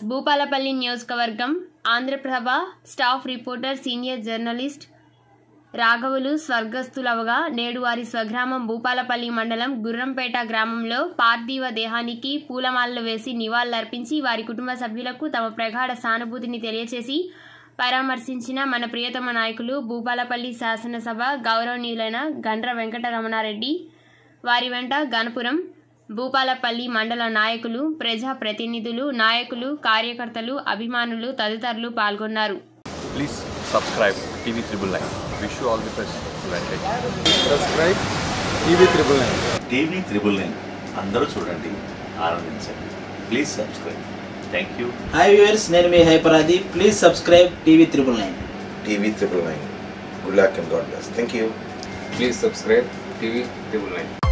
భూపాలపల్లి నియోజకవర్గం Andhra Prabha staff reporter senior journalist రాఘవులు స్వర్గస్థులవగా నేడు వారి స్వగ్రామం భూపాలపల్లి మండలం గుర్రంపేట గ్రామంలో పార్థివ దేహానికి పూలమాలలు వేసి నివాళులర్పించి వారి కుటుంబ సభ్యులకు తమ ప్రగాఢ సానుభూతిని తెలియచేసి పరామర్శించిన మన ప్రియతమ నాయకులు భూపాలపల్లి శాసనసభ గౌరవనీయులైన గండ్ర వెంకటరమణారెడ్డి వారి వెంట గణపురం భూపాలపల్లి మండల నాయకులు ప్రజా ప్రతినిధులు నాయకులు కార్యకర్తలు అభిమానులు తదితరులు పాల్గొన్నారు Please subscribe TV Triple Nine. Wish you all the best. Venkat. Subscribe TV triple nine TV triple nine అందరూ చూడండి ఆనందించండి please subscribe thank you hi viewers నేను మీ హైపరాది please subscribe TV triple nine TV triple nine. Good luck and God bless. Thank you. Please subscribe TV triple nine